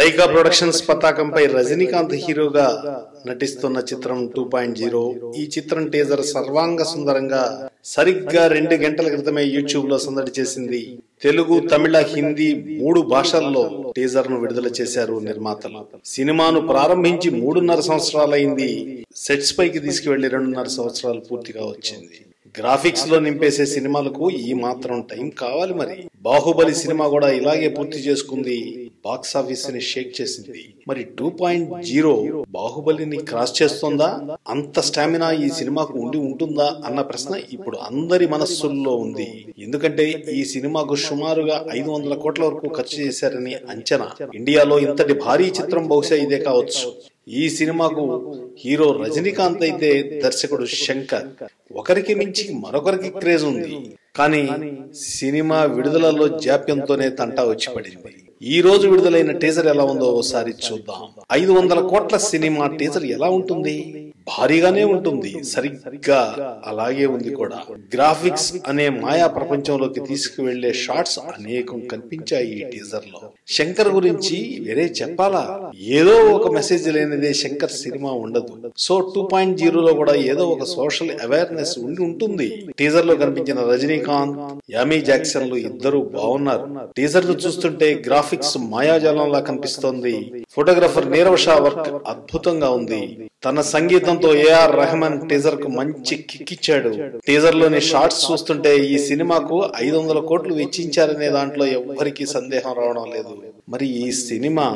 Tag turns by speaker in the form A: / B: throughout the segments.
A: Lyca productions పతాకంపై రజనీకాంత్ హీరోగా నటిస్తున్న చిత్రం టూ పాయింట్ జీరో ఈ చిత్రం టీజర్ సర్వాంగ సుందరంగా సరిగ్గా రెండు గంటల క్రితమే యూట్యూబ్ లో సందడి చేసింది తెలుగు తమిళ హిందీ మూడు భాషల్లో టీజర్ ను విడుదల చేశారు నిర్మాతలు సినిమాను ప్రారంభించి మూడున్నర సంవత్సరాలైంది సెట్స్ పైకి తీసుకువెళ్లి రెండున్నర సంవత్సరాలు పూర్తిగా వచ్చింది గ్రాఫిక్స్ లో నింపేసే సినిమాలకు ఈ మాత్రం టైం కావాలి మరి బాహుబలి సినిమా కూడా ఇలాగే పూర్తి చేసుకుంది బాక్స్ ఆఫీస్ ని షేక్ చేసింది మరి టూ పాయింట్ జీరో బాహుబలిని క్రాస్ చేస్తుందా అంత స్టామినా ఈ సినిమాకు ఉండి ఉంటుందా అన్న ప్రశ్న ఇప్పుడు అందరి మనస్సుల్లో ఉంది ఎందుకంటే ఈ సినిమాకు సుమారుగా ఐదు వందల కోట్ల వరకు ఖర్చు చేశారని అంచనా ఇండియాలో ఇంతటి భారీ చిత్రం బహుశా ఇదే కావచ్చు ఈ సినిమాకు హీరో రజనీకాంత్ అయితే దర్శకుడు శంకర్ ఒకరికి మించి మరొకరికి క్రేజ్ ఉంది కానీ సినిమా విడుదలలో జాప్యంతోనే తంటా వచ్చి పడింది ఈ రోజు విడుదలైన టీజర్ ఎలా ఉందో ఒకసారి చూద్దాం ఐదు వందల కోట్ల సినిమా టీజర్ ఎలా ఉంటుంది భారీగానే ఉంటుంది సరిగ్గా అలాగే ఉంది కూడా గ్రాఫిక్స్ అనే మాయా ప్రపంచంలోకి తీసుకువెళ్లే షార్ట్స్ అనేకం కనిపించాయి ఈ టీజర్ లో శంకర్ గురించి వేరే చెప్పాలా ఏదో ఒక మెసేజ్ లేనిదే శంకర్ సినిమా ఉండదు సో టూ పాయింట్ జీరోలో కూడా ఏదో ఒక సోషల్ అవేర్నెస్ ఉండి ఉంటుంది టీజర్ లో కనిపించిన రజనీకాంత్ యామీ జాక్సన్ లు ఇద్దరు బాగున్నారు టీజర్ ను చూస్తుంటే గ్రాఫిక్స్ మాయాజాలంలా కనిపిస్తోంది ఫోటోగ్రాఫర్ నీరవ్ షా వర్క్ అద్భుతంగా ఉంది తన సంగీతంతో ఏఆర్ రెహమాన్ టీజర్ కు మంచి కిక్ ఇచ్చాడు టీజర్ లోని షార్ట్స్ చూస్తుంటే ఈ సినిమాకు ఐదు వందల కోట్లు వెచ్చించారనే దాంట్లో ఎవ్వరికి సందేహం రావడం లేదు మరి ఈ సినిమా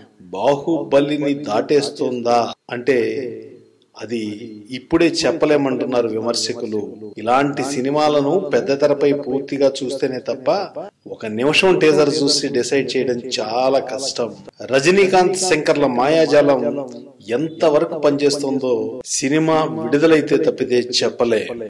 A: బాహుబలిని దాటేస్తుందా అంటే అది ఇప్పుడే చెప్పలేమంటున్నారు విమర్శకులు ఇలాంటి సినిమాలను పెద్ద తెరపై పూర్తిగా చూస్తేనే తప్ప ఒక నిమిషం టీజర్ చూసి డిసైడ్ చేయడం చాలా కష్టం రజనీకాంత్ శంకర్ల మాయాజాలం ఎంత వరకు పనిచేస్తుందో సినిమా విడుదలైతే తప్పితే చెప్పలే